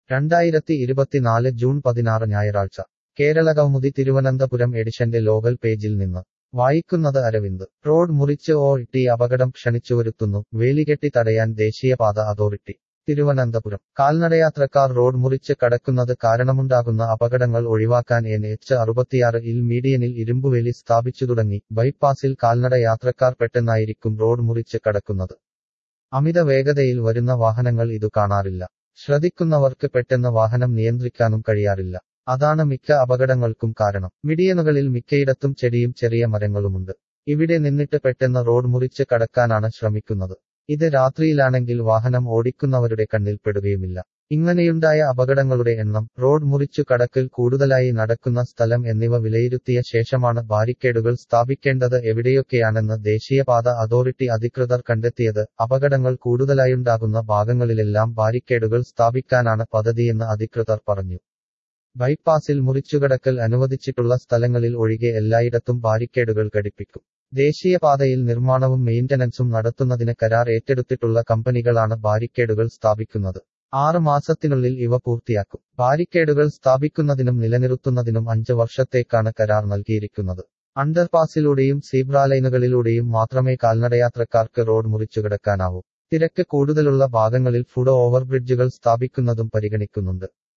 രണ്ടായിരത്തി ഇരുപത്തിനാല് ജൂൺ പതിനാറ് ഞായറാഴ്ച കേരളകൗമുദി തിരുവനന്തപുരം എഡിഷന്റെ ലോകൽ പേജിൽ നിന്ന് വായിക്കുന്നത് അരവിന്ദ് റോഡ് മുറിച്ച് ഓ ടി അപകടം ക്ഷണിച്ചുവരുത്തുന്നു വേലികെട്ടി തടയാൻ ദേശീയപാത അതോറിറ്റി തിരുവനന്തപുരം കാൽനടയാത്രക്കാർ റോഡ് മുറിച്ച് കടക്കുന്നത് കാരണമുണ്ടാകുന്ന അപകടങ്ങൾ ഒഴിവാക്കാൻ എൻ എച്ച് അറുപത്തിയാറ് ഇൽ മീഡിയനിൽ ഇരുമ്പുവേലി സ്ഥാപിച്ചു തുടങ്ങി ബൈപ്പാസിൽ കാൽനട യാത്രക്കാർ പെട്ടെന്നായിരിക്കും റോഡ് മുറിച്ച് കടക്കുന്നത് അമിത വേഗതയിൽ വരുന്ന വാഹനങ്ങൾ ഇതു കാണാറില്ല ശ്രദ്ധിക്കുന്നവർക്ക് പെട്ടെന്ന് വാഹനം നിയന്ത്രിക്കാനും കഴിയാറില്ല അതാണ് മിക്ക അപകടങ്ങൾക്കും കാരണം മിഡിയനുകളിൽ മിക്കയിടത്തും ചെടിയും ചെറിയ മരങ്ങളുമുണ്ട് ഇവിടെ നിന്നിട്ട് പെട്ടെന്ന് റോഡ് മുറിച്ച് കടക്കാനാണ് ശ്രമിക്കുന്നത് ഇത് രാത്രിയിലാണെങ്കിൽ വാഹനം ഓടിക്കുന്നവരുടെ കണ്ണിൽ പെടുകയുമില്ല ഇങ്ങനെയുണ്ടായ അപകടങ്ങളുടെ എണ്ണം റോഡ് മുറിച്ചു കടക്കൽ കൂടുതലായി നടക്കുന്ന സ്ഥലം എന്നിവ വിലയിരുത്തിയ ശേഷമാണ് ബാരിക്കേഡുകൾ സ്ഥാപിക്കേണ്ടത് എവിടെയൊക്കെയാണെന്ന് ദേശീയപാത അതോറിറ്റി അധികൃതർ കണ്ടെത്തിയത് അപകടങ്ങൾ കൂടുതലായുണ്ടാകുന്ന ഭാഗങ്ങളിലെല്ലാം ബാരിക്കേഡുകൾ സ്ഥാപിക്കാനാണ് പദ്ധതിയെന്ന് അധികൃതർ പറഞ്ഞു ബൈപ്പാസിൽ മുറിച്ചുകടക്കൽ അനുവദിച്ചിട്ടുള്ള സ്ഥലങ്ങളിൽ ഒഴികെ എല്ലായിടത്തും ബാരിക്കേഡുകൾ ഘടിപ്പിക്കും ദേശീയപാതയിൽ നിർമ്മാണവും മെയിന്റനൻസും നടത്തുന്നതിന് കരാർ ഏറ്റെടുത്തിട്ടുള്ള കമ്പനികളാണ് ബാരിക്കേഡുകൾ സ്ഥാപിക്കുന്നത് ആറ് മാസത്തിനുള്ളിൽ ഇവ പൂർത്തിയാക്കും ബാരിക്കേഡുകൾ സ്ഥാപിക്കുന്നതിനും നിലനിർത്തുന്നതിനും അഞ്ച് വർഷത്തേക്കാണ് കരാർ നൽകിയിരിക്കുന്നത് അണ്ടർപാസിലൂടെയും സീബ്രാലൈനുകളിലൂടെയും മാത്രമേ കാൽനടയാത്രക്കാർക്ക് റോഡ് മുറിച്ചുകിടക്കാനാവൂ തിരക്ക് കൂടുതലുള്ള ഭാഗങ്ങളിൽ ഫുഡ് ഓവർബ്രിഡ്ജുകൾ സ്ഥാപിക്കുന്നതും പരിഗണിക്കുന്നുണ്ട്